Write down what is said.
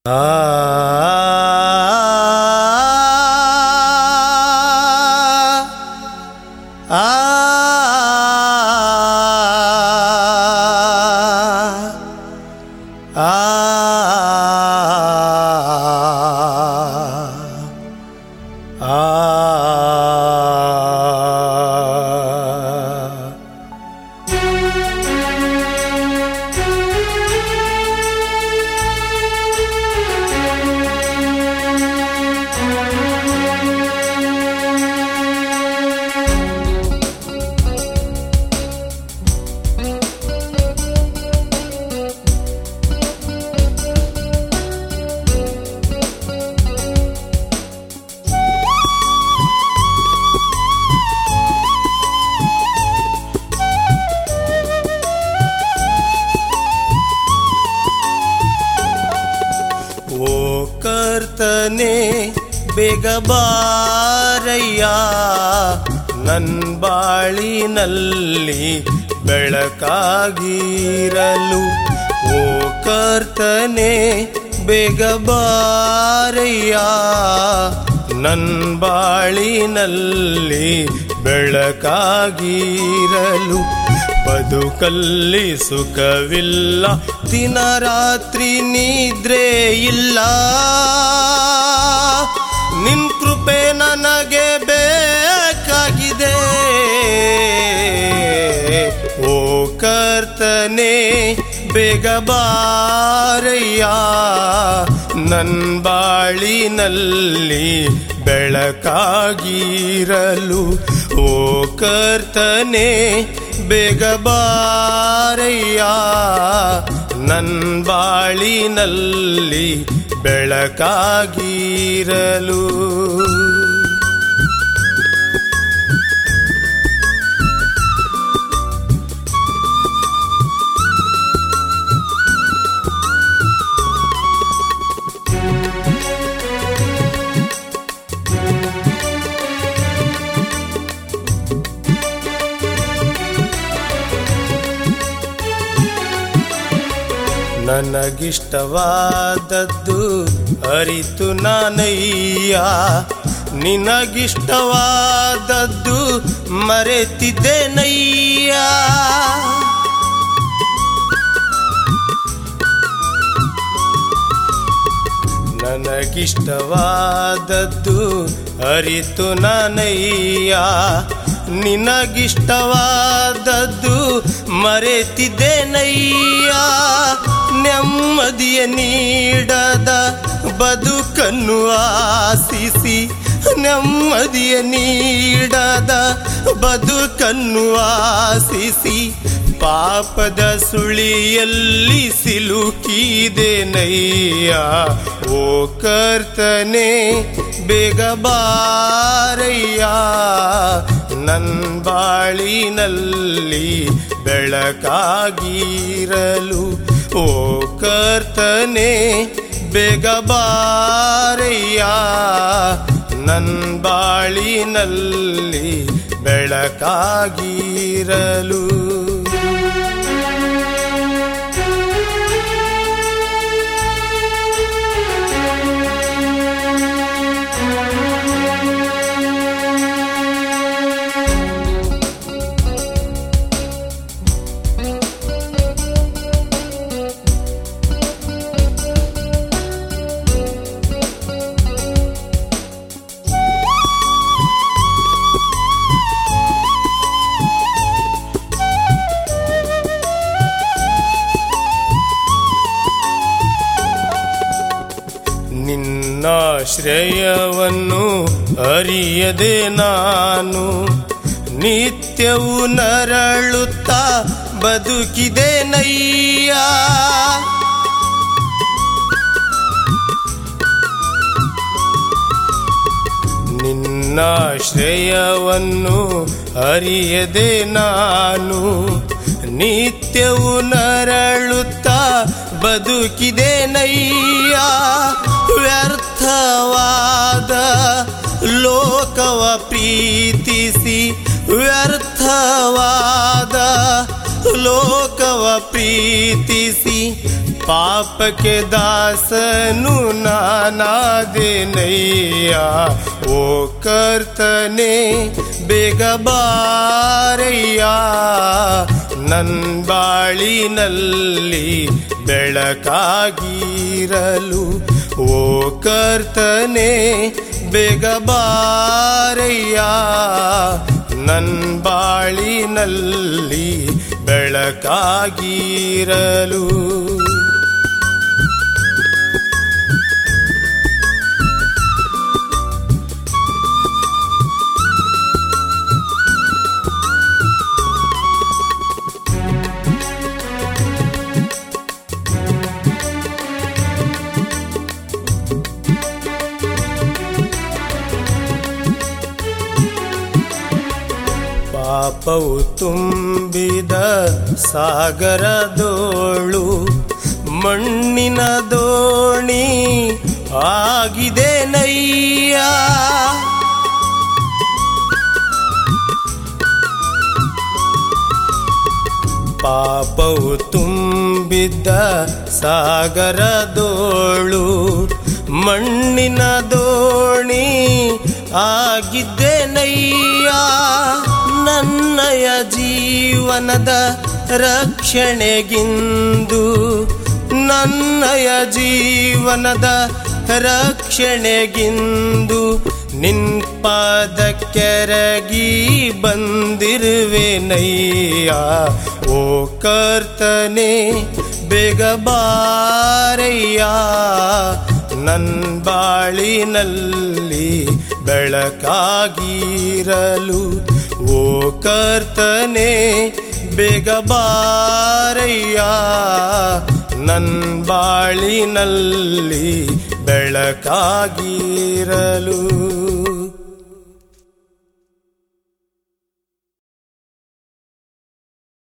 ಓ ಕರ್ತನೆ ಬೇಗ ಬಾರಯ್ಯ ನನ್ ಬಾಳಿನಲ್ಲಿ ಬೆಳಕಾಗಿರಲು ಓ ಕರ್ತನೆ ಬೇಗ ಬಾರಯ್ಯ ನನ್ ಬಾಳಿನಲ್ಲಿ ಬೆಳಕಾಗಿರಲು ಬದುಕಲ್ಲಿ ಸುಖವಿಲ್ಲ ದಿನ ರಾತ್ರಿ ನಿದ್ರೆ ಇಲ್ಲ ನಿನ್ ಕೃಪೆ ನನಗೆ ಬೇಕಾಗಿದೆ ಓ ಕರ್ತನೆ ಬೇಗ ಬಾರಯ್ಯ ನನ್ ಬಾಳಿನಲ್ಲಿ ಬೆಳಕಾಗಿರಲು ಓ ಕರ್ತನೆ ಬೇಗ ಬಾರಯ್ಯ ನನ್ ಬಾಳಿನಲ್ಲಿ ಬೆಳಕಾಗಿರಲು ನನಗಿಷ್ಟವಾದದ್ದು ಅರಿತು ನಾನಯ್ಯ ನಿನಗಿಷ್ಟವಾದದ್ದು ಮರೆತಿದ್ದೇನಯ್ಯ ನನಗಿಷ್ಟವಾದದ್ದು ಅರಿತು ನಾನಯ್ಯ ನಿನಗಿಷ್ಟವಾದದ್ದು ಮರೆತಿದ್ದೇನಯ್ಯ ನೆಮ್ಮದಿಯ ನೀಡದ ಬದುಕನ್ನು ಆಸಿಸಿ ನೆಮ್ಮದಿಯ ನೀಡದ ಬದುಕನ್ನು ಆಸಿಸಿ ಪಾಪದ ಸುಳಿಯಲ್ಲಿ ಸಿಲುಕಿದೆನಯ್ಯ ಓ ಕರ್ತನೆ ಬೇಗ ಬಾರಯ್ಯ ನನ್ ಬಾಳಿನಲ್ಲಿ ಬೆಳಕಾಗಿರಲು ಓ ಕರ್ತನೆ ಬೇಗ ಬಾರಯ್ಯ ನನ್ ಬಾಳಿನಲ್ಲಿ ಬೆಳಕಾಗಿರಲು ನಿನ್ನಾಶ್ರಯವನ್ನು ಅರಿಯದೆ ನಾನು ನಿತ್ಯವು ನರಳುತ್ತಾ ಬದುಕಿದೆ ನಯ್ಯ ನಿನ್ನಾಶ್ರಯವನ್ನು ಅರಿಯದೆ ನಾನು ನಿತ್ಯವು ನರಳುತ್ತಾ ಬದುಕಿದೆ ನಯ್ಯ ವ್ಯರ್ಥವಾದ ಲೋಕವ ಪ್ರೀತಿಸಿ ವ್ಯರ್ಥವಾದ ಲೋಕವ ಪ್ರೀತಿಸಿ ಪಾಪಕ್ಕೆ ದಾಸನು ನಾನಾದೆನಯ್ಯ ಓ ಕರ್ತನೆ ಬೇಗ ಬಾರಯ್ಯ ನನ್ ಬಾಳಿನಲ್ಲಿ ಬೆಳಕಾಗಿರಲು ಓ ಕರ್ತನೆ ಬೇಗ ಬಾರಯ್ಯ ನನ್ ಬಾಳಿನಲ್ಲಿ ಬೆಳಕಾಗಿರಲು ಪಾಪವು ತುಂಬಿದ ಸಾಗರದೋಳು ಮಣ್ಣಿನ ದೋಣಿ ಆಗಿದೆ ನಯ್ಯ ಪಾಪವು ತುಂಬಿದ್ದ ಸಾಗರದೋಳು ಮಣ್ಣಿನ ದೋಣಿ ಆಗಿದ್ದೇನಯ್ಯ ನನ್ನಯ ಜೀವನದ ರಕ್ಷಣೆಗಿಂದು ನನ್ನಯ ಜೀವನದ ರಕ್ಷಣೆಗಿಂದು ನಿನ್ ಪಾದಕ್ಕೆರಗಿ ಬಂದಿರುವೆನಯ್ಯ ಓ ಕರ್ತನೆ ಬೇಗ ಬಾರಯ್ಯ ನನ್ ಬಾಳಿನಲ್ಲಿ ಬೆಳಕಾಗಿರಲು ಓ ಕರ್ತನೆ ಬೇಗ ಬಾರಯ್ಯ ನನ್ ಬಾಳಿನಲ್ಲಿ ಬೆಳಕಾಗಿರಲು